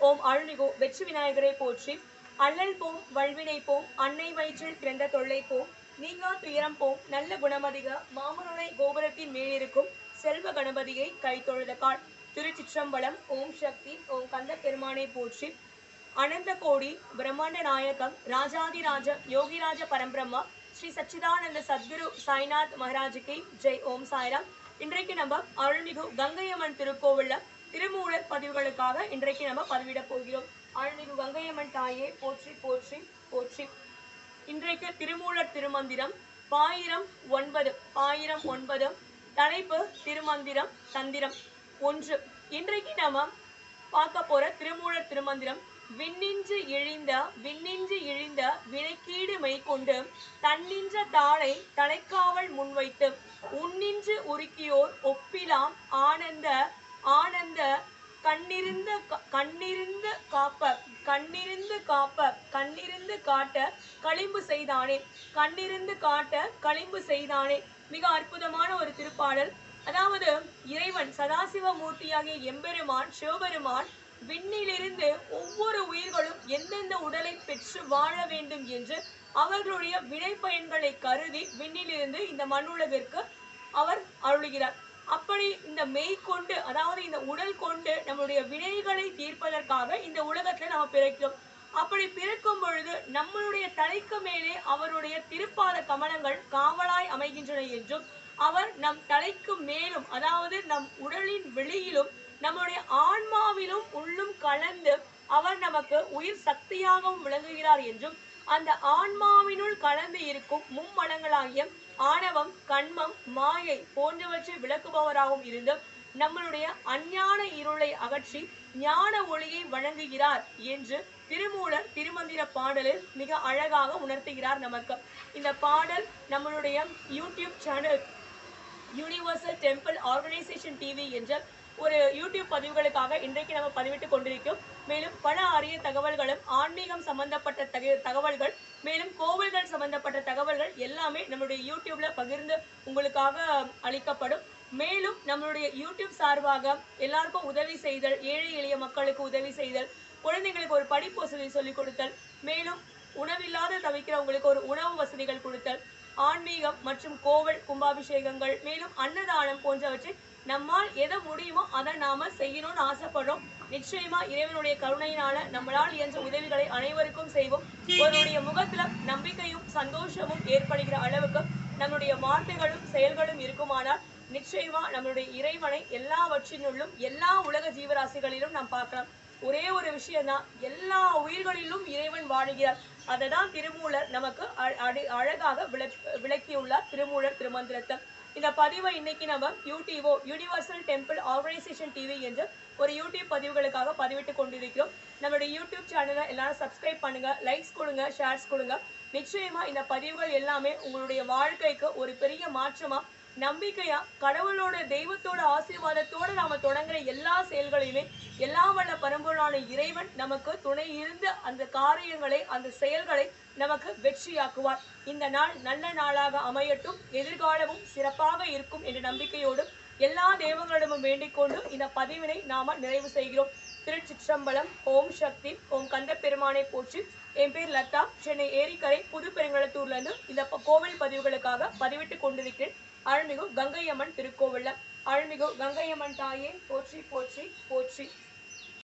ஓம் அருள்மிகு வெற்றி விநாயகரை போற்றி அல்லல் போம் வல்வினை போம் அன்னை வயிற்றில் பிறந்த தொல்லை போம் நீங்கா துயரம் போம் நல்ல குணமதிக மாமனுனை கோபுரத்தின் மேலிருக்கும் செல்வ கணபதியை கை தொழுத கால் திருச்சிற்றம்பலம் ஓம் சக்தி ஓம் கந்த பெருமானை போற்றி அனந்த கோடி பிரம்மாண்ட நாயகம் ராஜாதிராஜ யோகிராஜ பரம்பிரம்மா ஸ்ரீ சச்சிதானந்த சத்குரு சாய்நாத் மகாராஜுக்கு ஜெய் ஓம் சாய்ராம் இன்றைக்கு நம்ம அருள்மிகு கங்கையம்மன் திருக்கோவில்ல திருமூலர் பதிவுகளுக்காக இன்றைக்கு நம்ம பதிவிட போகிறோம் அருள்மிகு கங்கையம்மன் தாயே போற்றி போற்றி போற்றி இன்றைக்கு திருமூலர் திருமந்திரம் பாயிரம் ஒன்பது பாயிரம் ஒன்பது தலைப்பு திருமந்திரம் தந்திரம் ஒன்று இன்றைக்கு நாம பார்க்க போற திருமூலர் திருமந்திரம் விண்ணின்று இழிந்த விண்ணின்று இழிந்த வினைக்கீடு மெய்கொண்டு தன்னின்ற தாளை தலைக்காவல் முன்வைத்து உன்னின்று உருக்கியோர் ஒப்பிலாம் ஆனந்த ஆனந்த கண்ணிருந்த க- கண்ணிருந்து காப்ப கண்ணிருந்து காப்ப கண்ணிருந்து காட்ட களிம்பு செய்தானே கண்ணிருந்து காட்ட களிம்பு செய்தானே மிக அற்புதமான ஒரு திருப்பாடல் அதாவது இறைவன் சதாசிவ மூர்த்தியாகிய எம்பெருமான் சிவபெருமான் விண்ணிலிருந்து ஒவ்வொரு உயிர்களும் எந்தெந்த உடலை பெற்று வாழ வேண்டும் என்று அவர்களுடைய வினை பயன்களை கருதி விண்ணிலிருந்து இந்த மண்ணுலகிற்கு அவர் அருளுகிறார் அப்படி இந்த மெய் கொண்டு அதாவது இந்த உடல் கொண்டு நம்மளுடைய வினைகளை தீர்ப்பதற்காக இந்த உலகத்துல நம்ம பிறக்கிறோம் அப்படி பிறக்கும் பொழுது நம்மளுடைய தலைக்கு மேலே அவருடைய திருப்பாத கமலங்கள் காவலாய் அமைகின்றன என்றும் அவர் நம் தலைக்கு மேலும் அதாவது நம் உடலின் வெளியிலும் நம்முடைய ஆன்மாவிலும் உள்ளும் கலந்து அவர் நமக்கு உயிர் சக்தியாகவும் விளங்குகிறார் என்றும் அந்த ஆன்மாவினுள் கலந்து இருக்கும் மும்மடங்களாகிய ஆணவம் கண்மம் மாயை போன்றவற்றை விளக்குபவராகவும் இருந்து நம்மளுடைய அஞ்ஞான இருளை அகற்றி ஞான ஒளியை வழங்குகிறார் என்று திருமூலர் திருமந்திர பாடலில் மிக அழகாக உணர்த்துகிறார் நமக்கு இந்த பாடல் நம்மளுடைய YouTube channel universal temple organisation TV என்ற ஒரு யூடியூப் பதிவுகளுக்காக இன்றைக்கு நம்ம பதிவிட்டு கொண்டிருக்கிறோம் மேலும் பல அரிய தகவல்களும் ஆன்மீகம் சம்பந்தப்பட்ட தக தகவல்கள் மேலும் கோவில்கள் சம்பந்தப்பட்ட தகவல்கள் எல்லாமே நம்மளுடைய யூடியூப்ல பகிர்ந்து உங்களுக்காக அளிக்கப்படும் மேலும் நம்மளுடைய யூடியூப் சார்பாக எல்லாருக்கும் உதவி செய்தல் ஏழை எளிய மக்களுக்கு உதவி செய்தல் குழந்தைங்களுக்கு ஒரு படிப்பு வசதி சொல்லிக் கொடுத்தல் மேலும் உணவில்லாத தவிக்கிறவங்களுக்கு ஒரு உணவு வசதிகள் கொடுத்தல் ஆன்மீகம் மற்றும் கோவில் கும்பாபிஷேகங்கள் மேலும் அன்னதானம் போன்றவற்றை நம்மால் எதை முடியுமோ அதை நாம செய்யணும்னு ஆசைப்படுறோம் நிச்சயமா இறைவனுடைய கருணையினால நம்மளால் இயன்ற உதவிகளை அனைவருக்கும் செய்வோம் ஒருவருடைய முகத்துல நம்பிக்கையும் சந்தோஷமும் ஏற்படுகிற அளவுக்கு நம்முடைய வார்த்தைகளும் செயல்களும் இருக்குமானால் நிச்சயமா நம்மளுடைய இறைவனை எல்லாவற்றினுள்ளும் எல்லா உலக ஜீவராசிகளிலும் நாம் பார்க்கலாம் ஒரே ஒரு விஷயம்தான் எல்லா உயிர்களிலும் இறைவன் வாழுகிறார் அதை தான் திருமூலர் நமக்கு அ- அடி- அழகாக விளக் விளக்கியுள்ளார் திருமூலர் திருமந்திரத்தை இந்த பதிவை இன்னைக்கு நம்ம யூடியூபோ யூனிவர்சல் டெம்பிள் ஆர்கனைசேஷன் டிவி என்று ஒரு யூடியூப் பதிவுகளுக்காக பதிவிட்டு கொண்டிருக்கிறோம் நம்மளுடைய யூடியூப் சேனலை எல்லாரும் சப்ஸ்கிரைப் பண்ணுங்க லைக்ஸ் கொடுங்க ஷேர்ஸ் கொடுங்க நிச்சயமா இந்த பதிவுகள் எல்லாமே உங்களுடைய வாழ்க்கைக்கு ஒரு பெரிய மாற்றமா நம்பிக்கையா கடவுளோட தெய்வத்தோட ஆசீர்வாதத்தோட நாம தொடங்குற எல்லா செயல்களையுமே எல்லா வல்ல பரம்பொருளான இறைவன் நமக்கு துணை இருந்து அந்த காரியங்களை அந்த செயல்களை நமக்கு வெற்றியாக்குவார் இந்த நாள் நல்ல நாளாக அமையட்டும் எதிர்காலமும் சிறப்பாக இருக்கும் என்ற நம்பிக்கையோடு எல்லா தெய்வங்களிடமும் வேண்டிக் கொண்டு இந்த பதிவினை நாம நிறைவு செய்கிறோம் திருச்சிற்றம்பலம் ஓம் சக்தி ஓம் கந்த பெருமானை போற்றி என் பேர் லதா சென்னை ஏரிக்கரை புது பெருங்களத்தூர்ல இருந்து இந்த ப- கோவில் பதிவுகளுக்காக பதிவிட்டு கொண்டிருக்கிறேன் அருள்மிகு கங்கையம்மன் திருக்கோவில்ல அருள்மிகு கங்கையம்மன் தாயே போற்றி போற்றி போற்றி